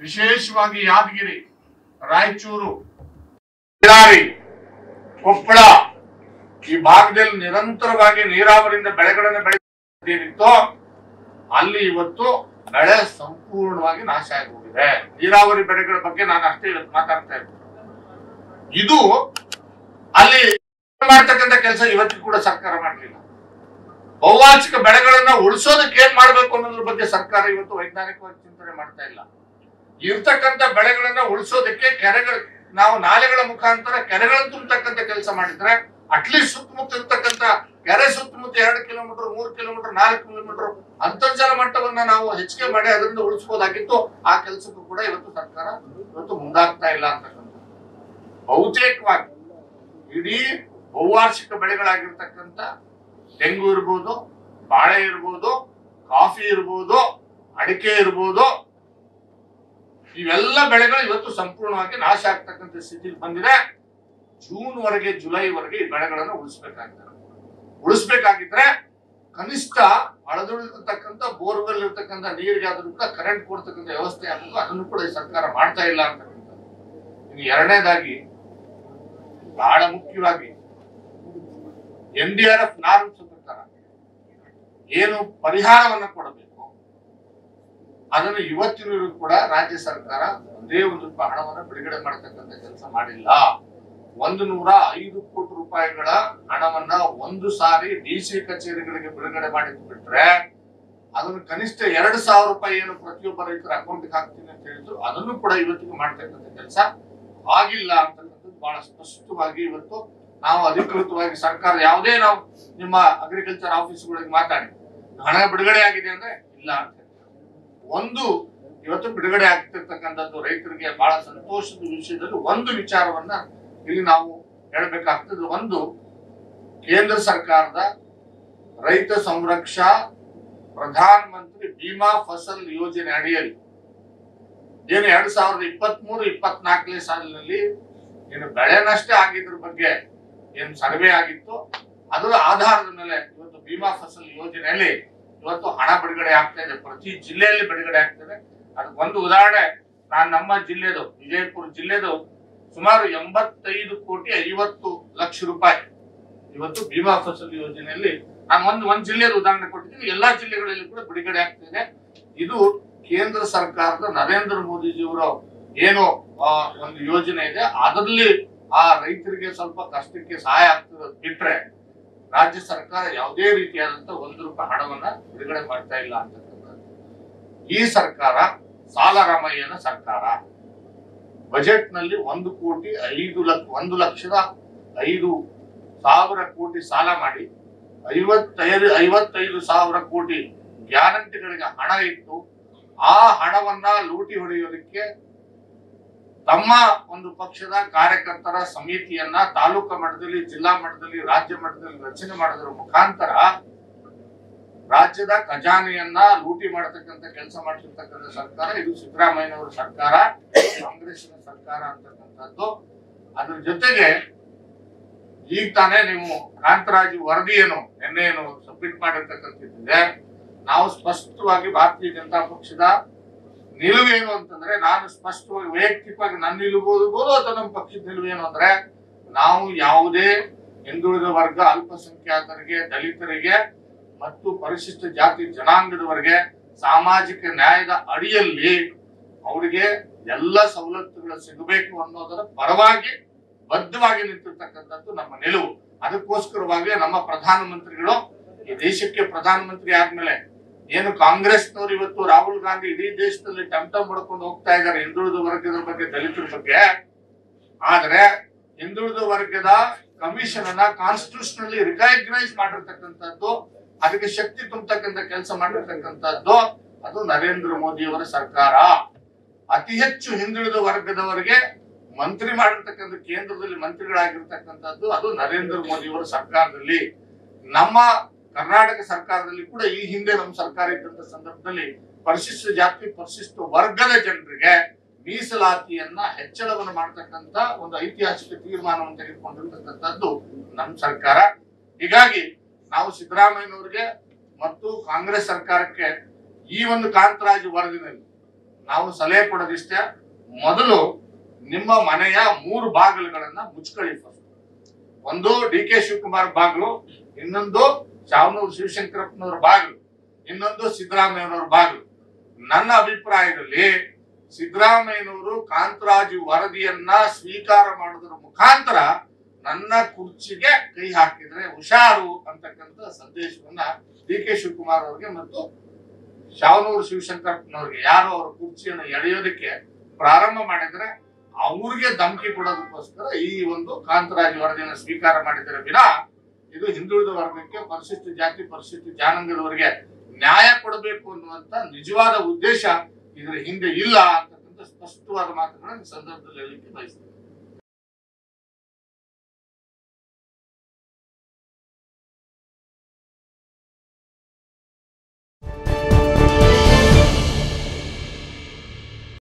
ವಿಶೇಷವಾಗಿ ಯಾದಗಿರಿ ರಾಯಚೂರು ಬಳ್ಳಾರಿ ಕೊಪ್ಪಳ ಈ ಭಾಗದಲ್ಲಿ ನಿರಂತರವಾಗಿ ನೀರಾವರಿಯಿಂದ ಬೆಳೆಗಳನ್ನು ಬೆಳೆದಿತ್ತೋ ಅಲ್ಲಿ ಇವತ್ತು ಬೆಳೆ ಸಂಪೂರ್ಣವಾಗಿ ನಾಶ ಆಗಿ ಹೋಗಿದೆ ನೀರಾವರಿ ಬೆಳೆಗಳ ಬಗ್ಗೆ ನಾನು ಅಷ್ಟೇ ಇವತ್ತು ಮಾತಾಡ್ತಾ ಇದ್ದೀನಿ ಇದು ಅಲ್ಲಿ ಮಾಡ್ತಕ್ಕಂಥ ಕೆಲಸ ಇವತ್ತಿಗೂ ಕೂಡ ಸರ್ಕಾರ ಮಾಡಲಿಲ್ಲ ಬಹುವಾರ್ಷಿಕ ಬೆಳೆಗಳನ್ನ ಉಳಿಸೋದಕ್ಕೆ ಏನ್ ಮಾಡ್ಬೇಕು ಅನ್ನೋದ್ರ ಬಗ್ಗೆ ಸರ್ಕಾರ ಇವತ್ತು ವೈಜ್ಞಾನಿಕವಾಗಿ ಚಿಂತನೆ ಮಾಡ್ತಾ ಇಲ್ಲ ಇರ್ತಕ್ಕಂಥ ಬೆಳೆಗಳನ್ನ ಉಳಿಸೋದಕ್ಕೆ ಕೆರೆಗಳ ನಾವು ನಾಲೆಗಳ ಮುಖಾಂತರ ಕೆರೆಗಳನ್ನು ತುಂಬತಕ್ಕಂಥ ಕೆಲಸ ಮಾಡಿದ್ರೆ ಅಟ್ಲೀಸ್ಟ್ ಸುತ್ತಮುತ್ತ ಇರ್ತಕ್ಕಂಥ ಕೆರೆ ಸುತ್ತಮುತ್ತ ಎರಡು ಕಿಲೋಮೀಟರ್ ಮೂರು ಕಿಲೋಮೀಟರ್ ನಾಲ್ಕು ಕಿಲೋಮೀಟರ್ ಅಂತರ್ಜಲ ಮಟ್ಟವನ್ನ ನಾವು ಹೆಚ್ಚಿಗೆ ಮಾಡಿ ಅದರಿಂದ ಉಳಿಸಬಹುದಾಗಿತ್ತು ಆ ಕೆಲಸಕ್ಕೂ ಕೂಡ ಇವತ್ತು ಸರ್ಕಾರ ಇವತ್ತು ಮುಂದಾಗ್ತಾ ಇಲ್ಲ ಅಂತಕ್ಕಂಥ ಬಹುತೇಕವಾಗಿ ಇಡೀ ಬಹುವಾರ್ಷಿಕ ಬೆಳೆಗಳಾಗಿರ್ತಕ್ಕಂಥ ತೆಂಗು ಇರ್ಬೋದು ಬಾಳೆ ಇರ್ಬೋದು ಕಾಫಿ ಇರ್ಬೋದು ಅಡಿಕೆ ಇರ್ಬೋದು ಇವೆಲ್ಲ ಬೆಳೆಗಳು ಇವತ್ತು ಸಂಪೂರ್ಣವಾಗಿ ನಾಶ ಆಗ್ತಕ್ಕಂಥ ಸ್ಥಿತಿಗೆ ಬಂದಿದೆ ಜೂನ್ ವರೆಗೆ ಜುಲೈ ವರೆಗೆ ಈ ಬೆಳೆಗಳನ್ನು ಉಳಿಸ್ಬೇಕಾಗಿದೆ ಉಳಿಸ್ಬೇಕಾಗಿದ್ರೆ ಕನಿಷ್ಠ ಅಳದುಳಿರ್ತಕ್ಕಂಥ ಬೋರ್ವೆಲ್ ಇರ್ತಕ್ಕಂಥ ನೀರಿಗೆ ಆದ್ರೂ ಕೂಡ ಕರೆಂಟ್ ಕೊಡ್ತಕ್ಕಂಥ ವ್ಯವಸ್ಥೆ ಆಗಬೇಕು ಅದನ್ನು ಕೂಡ ಈ ಸರ್ಕಾರ ಮಾಡ್ತಾ ಇಲ್ಲ ಅಂತಕ್ಕಂಥದ್ದು ಇನ್ನು ಎರಡನೇದಾಗಿ ಬಹಳ ಮುಖ್ಯವಾಗಿ N D R F norms ಪ್ರಕಾರ ಏನು ಪರಿಹಾರವನ್ನ ಕೊಡಬೇಕು ಅದನ್ನು ಇವತ್ತಿನವರೆಗೂ ಕೂಡ ರಾಜ್ಯ ಸರ್ಕಾರ ಒಂದೇ ಒಂದು ರೂಪಾಯಿ ಹಣವನ್ನು ಬಿಡುಗಡೆ ಮಾಡತಕ್ಕಂಥ ಕೆಲಸ ಮಾಡಿಲ್ಲ ಒಂದು ನೂರ ಐದು ಕೋಟಿ ರೂಪಾಯಿಗಳ ಹಣವನ್ನ ಒಂದು ಸಾರಿ ಡಿ ಸಿ ಕಚೇರಿಗಳಿಗೆ ಬಿಡುಗಡೆ ಮಾಡಿ ಬಿಟ್ರೆ ಅದನ್ನು ಕನಿಷ್ಠ ಎರಡು ಸಾವಿರ ರೂಪಾಯಿ ಏನು ಪ್ರತಿಯೊಬ್ಬ ರೈತರ ಅಕೌಂಟ್ಗೆ ಹಾಕ್ತೀನಿ ಅಂತ ಹೇಳಿದ್ರು ಅದನ್ನು ಕೂಡ ಇವತ್ತಿಗೆ ಮಾಡ್ತಕ್ಕಂಥ ಕೆಲಸ ಆಗಿಲ್ಲ ಅಂತಕ್ಕಂಥದ್ದು ಬಹಳ ಸ್ಪಷ್ಟವಾಗಿ ಇವತ್ತು ನಾವು ಅಧಿಕೃತವಾಗಿ ಸರ್ಕಾರ ಯಾವುದೇ ನಾವು ನಿಮ್ಮ ಅಗ್ರಿಕಲ್ಚರ್ ಆಫೀಸ್ಗಳಿಗೆ ಮಾತಾಡಿ ಹಣ ಬಿಡುಗಡೆ ಆಗಿದೆ ಅಂದ್ರೆ ಇಲ್ಲ ಅಂತ ಒಂದು ಇವತ್ತು ಬಿಡುಗಡೆ ಆಗ್ತಿರ್ತಕ್ಕಂಥದ್ದು ರೈತರಿಗೆ ಬಹಳ ಸಂತೋಷದ ವಿಷಯದಲ್ಲಿ ಒಂದು ವಿಚಾರವನ್ನ ಇಲ್ಲಿ ನಾವು ಹೇಳ್ಬೇಕಾಗ್ತದೆ ಒಂದು ಕೇಂದ್ರ ಸರ್ಕಾರದ ರೈತ ಸಂರಕ್ಷಾ ಪ್ರಧಾನ ಮಂತ್ರಿ ಭೀಮಾ ಫಸಲ್ ಯೋಜನೆ ಅಡಿಯಲ್ಲಿ ಏನು ಎರಡ್ ಸಾವಿರದ ಇಪ್ಪತ್ತ್ ಮೂರು ಇಪ್ಪತ್ನಾಲ್ಕನೇ ಸಾಲಿನಲ್ಲಿ ಏನು ಬೆಳೆ ನಷ್ಟ ಆಗಿದ್ರ ಬಗ್ಗೆ ಏನು ಸರ್ವೆ ಆಗಿತ್ತು ಅದರ ಆಧಾರದ ಮೇಲೆ ಇವತ್ತು ಭೀಮಾ ಫಸಲ್ ಯೋಜನೆಯಲ್ಲಿ ಇವತ್ತು ಹಣ ಬಿಡುಗಡೆ ಆಗ್ತಾ ಇದೆ ಪ್ರತಿ ಜಿಲ್ಲೆಯಲ್ಲಿ ಬಿಡುಗಡೆ ಆಗ್ತದೆ ಅದಕ್ಕೆ ಒಂದು ಉದಾಹರಣೆ ನಾನು ನಮ್ಮ ಜಿಲ್ಲೆದು ವಿಜಯಪುರ ಜಿಲ್ಲೆದು ಸುಮಾರು ಎಂಬತ್ತೈದು ಕೋಟಿ ಐವತ್ತು ಲಕ್ಷ ರೂಪಾಯಿ ಇವತ್ತು ಭೀಮಾ ಫಸಲ್ ಯೋಜನೆಯಲ್ಲಿ ನಾನು ಒಂದು ಒಂದ್ ಜಿಲ್ಲೆದ ಉದಾಹರಣೆ ಕೊಟ್ಟಿದ್ದೀನಿ ಎಲ್ಲಾ ಜಿಲ್ಲೆಗಳಲ್ಲಿ ಕೂಡ ಬಿಡುಗಡೆ ಆಗ್ತಿದೆ ಇದು ಕೇಂದ್ರ ಸರ್ಕಾರದ ನರೇಂದ್ರ ಮೋದಿಜಿಯವರ ಏನು ಆ, ಒಂದು ಯೋಜನೆ ಇದೆ ಅದರಲ್ಲಿ ಆ ರೈತರಿಗೆ ಸ್ವಲ್ಪ ಕಷ್ಟಕ್ಕೆ ಸಹಾಯ ಆಗ್ತದೆ ಬಿಟ್ರೆ ರಾಜ್ಯ ಸರ್ಕಾರ ಯಾವುದೇ ರೀತಿಯಾದಂತ ಒಂದು ರೂಪಾಯಿ ಹಣವನ್ನ ಬಿಡುಗಡೆ ಮಾಡ್ತಾ ಇಲ್ಲ ಅಂತಕ್ಕಂಥದ್ದು ಈ ಸರ್ಕಾರ ಸಾಲ ರಾಮಯ್ಯನ ಸರ್ಕಾರ ಬಜೆಟ್ ನಲ್ಲಿ ಒಂದು ಕೋಟಿ ಐದು ಲಕ್ಷ ಒಂದು ಲಕ್ಷದ ಐದು ಸಾವಿರ ಕೋಟಿ ಸಾಲ ಮಾಡಿ ಐವತ್ತೈದು ಐವತ್ತೈದು ಸಾವಿರ ಕೋಟಿ ಗ್ಯಾರಂಟಿಗಳಿಗೆ ಹಣ ಇತ್ತು ಆ ಹಣವನ್ನ ಲೂಟಿ ಹೊಡೆಯೋದಕ್ಕೆ ತಮ್ಮ ಒಂದು ಪಕ್ಷದ ಕಾರ್ಯಕರ್ತರ ಸಮಿತಿಯನ್ನ ತಾಲೂಕು ಮಟ್ಟದಲ್ಲಿ ಜಿಲ್ಲಾ ಮಟ್ಟದಲ್ಲಿ ರಾಜ್ಯ ಮಟ್ಟದಲ್ಲಿ ರಚನೆ ಮಾಡೋದ್ರ ಮುಖಾಂತರ ರಾಜ್ಯದ ಖಜಾನೆಯನ್ನ ಲೂಟಿ ಮಾಡತಕ್ಕಂತ ಕೆಲಸ ಮಾಡ್ತಿರ್ತಕ್ಕಂಥ ಸರ್ಕಾರ ಇದು ಸಿದ್ದರಾಮಯ್ಯನವರ ಸರ್ಕಾರ ಕಾಂಗ್ರೆಸ್ನ ಸರ್ಕಾರ ಅಂತಕ್ಕಂಥದ್ದು ಅದ್ರ ಜೊತೆಗೆ ಈಗ ತಾನೇ ನೀವು ಕಾಂತರಾಜು ವರದಿ ಏನು ನಿನ್ನೆ ಏನು ಸಬ್ಮಿಟ್ ಮಾಡಿರ್ತಕ್ಕಂಥದ್ದಿದೆ ನಾವು ಸ್ಪಷ್ಟವಾಗಿ ಭಾರತೀಯ ಜನತಾ ಪಕ್ಷದ ನಿಲುವೇನು ಅಂತಂದ್ರೆ ನಾನು ಸ್ಪಷ್ಟವಾಗಿ ವೈಯಕ್ತಿಕವಾಗಿ ನನ್ನ ನಿಲುವು ಇರ್ಬೋದು ಅಥವಾ ನಮ್ಮ ಪಕ್ಷದ ನಿಲುವೇನು ಅಂದ್ರೆ ನಾವು ಯಾವುದೇ ಹಿಂದುಳಿದ ವರ್ಗ ಅಲ್ಪಸಂಖ್ಯಾತರಿಗೆ ದಲಿತರಿಗೆ ಮತ್ತು ಪರಿಶಿಷ್ಟ ಜಾತಿ ಜನಾಂಗದವರೆಗೆ ಸಾಮಾಜಿಕ ನ್ಯಾಯದ ಅಡಿಯಲ್ಲಿ ಅವರಿಗೆ ಎಲ್ಲ ಸವಲತ್ತುಗಳು ಸಿಗಬೇಕು ಅನ್ನೋದರ ಪರವಾಗಿ ಬದ್ಧವಾಗಿ ನಿಂತಿರ್ತಕ್ಕಂಥದ್ದು ನಮ್ಮ ನಿಲುವು ಅದಕ್ಕೋಸ್ಕರವಾಗಿ ನಮ್ಮ ಪ್ರಧಾನಮಂತ್ರಿಗಳು ಈ ದೇಶಕ್ಕೆ ಪ್ರಧಾನಮಂತ್ರಿ ಆದ್ಮೇಲೆ ಏನು ಕಾಂಗ್ರೆಸ್ನವರು ಇವತ್ತು ರಾಹುಲ್ ಗಾಂಧಿ ಇಡೀ ದೇಶದಲ್ಲಿ ಟಮ್ಟಮ್ ಮಾಡ್ಕೊಂಡು ಹೋಗ್ತಾ ಇದ್ದಾರೆ ಹಿಂದುಳಿದ ವರ್ಗದ ಬಗ್ಗೆ ದಲಿತರ ಬಗ್ಗೆ ಆದ್ರೆ ಹಿಂದುಳಿದ ವರ್ಗದ ಕಮಿಷನ್ ಅನ್ನ ಕಾನ್ಸ್ಟಿಟ್ಯೂಷನಲ್ಲಿ ರಿಕಗ್ನೈಸ್ ಮಾಡಿರ್ತಕ್ಕಂಥದ್ದು ಅದಕ್ಕೆ ಶಕ್ತಿ ತುಂಬತಕ್ಕಂಥ ಕೆಲಸ ಮಾಡಿರ್ತಕ್ಕಂಥದ್ದು ಅದು ನರೇಂದ್ರ ಮೋದಿಯವರ ಸರ್ಕಾರ ಅತಿ ಹೆಚ್ಚು ಹಿಂದುಳಿದ ವರ್ಗದವರಿಗೆ ಮಂತ್ರಿ ಮಾಡಿರ್ತಕ್ಕಂಥ ಕೇಂದ್ರದಲ್ಲಿ ಮಂತ್ರಿಗಳಾಗಿರ್ತಕ್ಕಂಥದ್ದು ಅದು ನರೇಂದ್ರ ಮೋದಿಯವರ ಸರ್ಕಾರದಲ್ಲಿ ನಮ್ಮ ಕರ್ನಾಟಕ ಸರ್ಕಾರದಲ್ಲಿ ಕೂಡ ಈ ಹಿಂದೆ ನಮ್ಮ ಸರ್ಕಾರ ಇದ್ದಂತ ಸಂದರ್ಭದಲ್ಲಿ ಪರಿಶಿಷ್ಟ ಜಾತಿ ಪರಿಶಿಷ್ಟ ವರ್ಗದ ಜನರಿಗೆ ಮೀಸಲಾತಿಯನ್ನ ಹೆಚ್ಚಳವನ್ನು ಮಾಡತಕ್ಕಂತ ಒಂದು ಐತಿಹಾಸಿಕ ತೀರ್ಮಾನವನ್ನು ತೆಗೆದುಕೊಂಡಿರ್ತಕ್ಕಂಥದ್ದು ನಮ್ಮ ಸರ್ಕಾರ ಹೀಗಾಗಿ ನಾವು ಸಿದ್ದರಾಮಯ್ಯನವರಿಗೆ ಮತ್ತು ಕಾಂಗ್ರೆಸ್ ಸರ್ಕಾರಕ್ಕೆ ಈ ಒಂದು ಕಾಂತರಾಜು ವರದಿನಲ್ಲಿ ನಾವು ಸಲಹೆ ಕೊಡೋದಿಷ್ಟೇ ಮೊದಲು ನಿಮ್ಮ ಮನೆಯ ಮೂರು ಬಾಗಿಲುಗಳನ್ನ ಮುಚ್ಕೊಳ್ಳಿ ಫಸ್ಟ್ ಒಂದು ಡಿ ಕೆ ಶಿವಕುಮಾರ್ ಬಾಗಿಲು ಇನ್ನೊಂದು ಶಾವನೂರು ಶಿವಶಂಕರಪ್ಪನವ್ರ ಬಾಗಿಲು ಇನ್ನೊಂದು ಸಿದ್ದರಾಮಯ್ಯನವ್ರ ಬಾಗಿಲು ನನ್ನ ಅಭಿಪ್ರಾಯದಲ್ಲಿ ಸಿದ್ದರಾಮಯ್ಯನವರು ಕಾಂತರಾಜು ವರದಿಯನ್ನ ಸ್ವೀಕಾರ ಮಾಡೋದ್ರ ಮುಖಾಂತರ ನನ್ನ ಕುರ್ಚಿಗೆ ಕೈ ಹಾಕಿದ್ರೆ ಹುಷಾರು ಅಂತಕ್ಕಂಥ ಸಂದೇಶವನ್ನ ಡಿ ಕೆ ಶಿವಕುಮಾರ್ ಅವರಿಗೆ ಮತ್ತು ಶಾವನೂರು ಶಿವಶಂಕರಪ್ಪನವ್ರಿಗೆ ಯಾರು ಅವರ ಕುರ್ಚಿಯನ್ನು ಎಳೆಯೋದಕ್ಕೆ ಪ್ರಾರಂಭ ಮಾಡಿದ್ರೆ ಅವ್ರಿಗೆ ಧಮಕಿ ಕೊಡೋದಕ್ಕೋಸ್ಕರ ಈ ಒಂದು ಕಾಂತರಾಜ್ ವರದಿಯನ್ನು ಸ್ವೀಕಾರ ಮಾಡಿದರೆ ವಿನ ಇದು ಹಿಂದುಳಿದ ವರ್ಗಕ್ಕೆ ಪರಿಶಿಷ್ಟ ಜಾತಿ ಪರಿಶಿಷ್ಟ ಜನಾಂಗದವರಿಗೆ ನ್ಯಾಯ ಕೊಡಬೇಕು ಅನ್ನುವಂತ ನಿಜವಾದ ಉದ್ದೇಶ ಇದರ ಹಿಂದೆ ಇಲ್ಲ ಅಂತಕ್ಕಂಥ ಸ್ಪಷ್ಟವಾದ ಮಾತುಗಳನ್ನು ಈ ಸಂದರ್ಭದಲ್ಲಿ ಹೇಳಲಿಕ್ಕೆ ಬಯಸ್ತೇನೆ